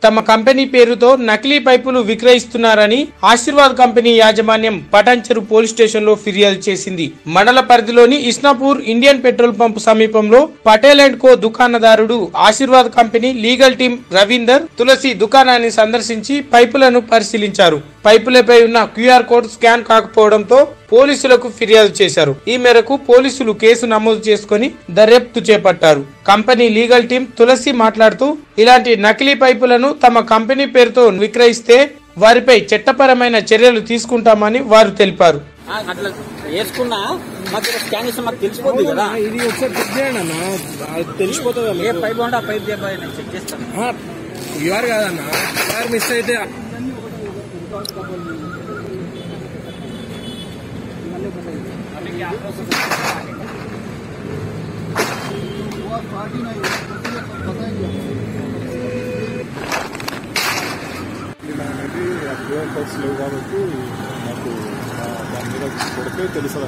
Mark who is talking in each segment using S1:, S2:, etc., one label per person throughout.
S1: తమ కంపెనీ పేరుతో నకిలీ పైపులు విక్రయిస్తున్నారని ఆశీర్వాద్ కంపెనీ యాజమాన్యం పటాన్చెరు పోలీస్ స్టేషన్ లో ఫిర్యాదు చేసింది మండల పరిధిలోని ఇస్నాపూర్ ఇండియన్ పెట్రోల్ పంప్ సమీపంలో పటేల్ అండ్ కో దుకాణదారుడు Ashirvad company legal team Ravinder Tulasi దుకాణాన్ని సందర్శించి పైపులను పరిశీలించారు పైపులపై ఉన్న క్యూఆర్ కోడ్ స్కాన్ కాకపోవడంతో పోలీసులకు ఫిర్యాదు చేశారు ఈ మేరకు పోలీసులు కేసు నమోదు చేసుకుని దర్యాప్తు చేపట్టారు కంపెనీ లీగల్ టీం తులసి మాట్లాడుతూ ఇలాంటి నకిలీ పైపులను తమ కంపెనీ పేరుతో విక్రయిస్తే వారిపై చట్టపరమైన చర్యలు తీసుకుంటామని వారు తెలిపారు
S2: ఆ, అట్లా వేసుకున్నా మాకు ఇక్కడ స్కాన్ చేస్తే మాకు తెలిసిపోతుంది కదా
S3: ఇది ఒకసారి చెక్ చేయండి అన్న అది తెలిసిపోతుంది
S2: ఏ పైప్ ఉంటే ఆ పైప్ చెప్పాలి నేను చెక్ చేస్తాను
S3: ఇవారు కాదన్న ఇవారు మిస్ అయితే
S4: అనేది క్యూఆర్ కోడ్స్ లేవు కాబట్టి నాకు ఆ, దాని మీద కొడితే తెలుసు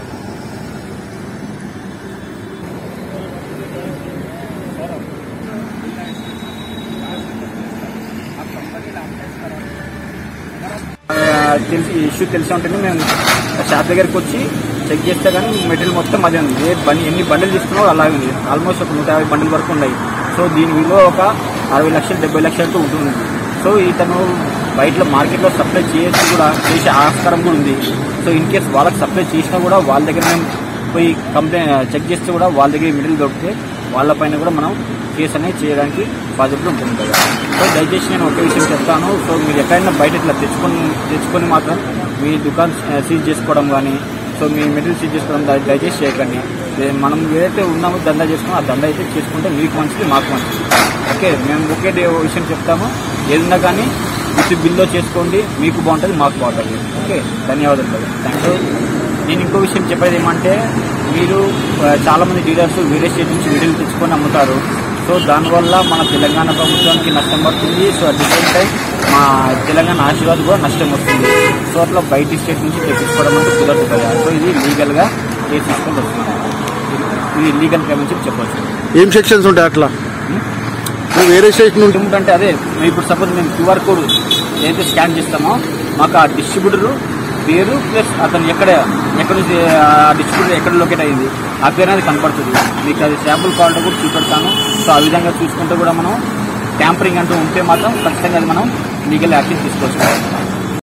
S2: తెలిసి ఇష్యూ తెలిసి ఉంటుంది మేము షాప్ దగ్గరికి వచ్చి చెక్ చేస్తే కానీ మెటీరియల్ మొత్తం అదే ఉంది ఏ బండి ఎన్ని బండిలు తీసుకున్నావు అలాగే ఉంది ఆల్మోస్ట్ ఒక నూట యాభై బండిల వరకు ఉన్నాయి సో దీని విలువ ఒక అరవై లక్షలు డెబ్బై లక్షలతో ఉంటుంది సో ఇతను బయటలో మార్కెట్లో సప్లై చేసి కూడా చేసే ఆస్కారం కూడా ఉంది సో ఇన్ కేస్ వాళ్ళకి సప్లై చేసినా కూడా వాళ్ళ దగ్గర మేము పోయి కంప్లైంట్ చెక్ చేస్తే కూడా వాళ్ళ దగ్గర మిడిల్ దొరికితే వాళ్ళపైన కూడా మనం కేసు అనేది చేయడానికి బాధ్యత ఉంటుంది కదా సో దయచేసి నేను ఒక విషయం చెప్తాను సో మీరు ఎక్కడైనా బయట ఇట్లా తెచ్చుకొని తెచ్చుకొని మాత్రం మీ దుకాణం సీజ్ చేసుకోవడం కానీ సో మీ మెటీరియల్ సీజ్ చేసుకోవడం దయ- దయచేసి చేయకండి ఏ- మనం ఏదైతే ఉన్నామో దందా చేసుకున్నామో ఆ దందా అయితే చేసుకుంటే మీకు మంచిది మాకు మంచిది ఓకే మేము ఒకే డే- విషయం చెప్తాము ఏదన్నా కానీ విత్ బిల్లో చేసుకోండి మీకు బాగుంటుంది మాకు బాగుంటుంది ఓకే ధన్యవాదాలు కదా థ్యాంక్ యూ నేను ఇంకో విషయం చెప్పేది ఏమంటే మీరు ఆ, చాలా మంది డీలర్స్ వేరే స్టేట్ నుంచి వీడియోలు తెచ్చుకొని అమ్ముతారు సో దానివల్ల మన తెలంగాణ ప్రభుత్వానికి నష్టం పడుతుంది so at the same time మా తెలంగాణ ఆశీర్వాద్ కూడా నష్టం వస్తుంది సో అట్లా బయట స్టేట్ నుంచి తెప్పించుకోవడం అంటే కుదరదు కదా సో ఇది లీగల్గా కేసు తీసుకొని వస్తున్నాం ఇది లీగల్ పేమెంట్ చెప్పి చెప్పవచ్చు
S5: ఏం సెక్షన్స్ ఉంటాయి అట్లా నువ్వు వేరే స్టేట్ నుండి
S2: ఏమిటంటే అదే మేము ఇప్పుడు సపోజ్ మేము క్యూఆర్ కోడ్ ఏదైతే స్కాన్ చేస్తామో మాకు ఆ డిస్ట్రిబ్యూటర్ పేరు ప్లస్ అతను ఎక్కడ ఎక్కడ నుంచి ఆ డిస్ట్రిబ్యూటర్ ఎక్కడ లొకేట్ అయింది ఆ పేరు అనేది కనపడుతుంది మీకు అది శాంపుల్ కావాలంటే కూడా చూపెడతాను సో ఆ విధంగా చూసుకుంటే కూడా మనం ట్యాంపరింగ్ అంటూ ఉంటే మాత్రం ఖచ్చితంగా అది మనం లీగల్ యాక్షన్ తీసుకోవచ్చు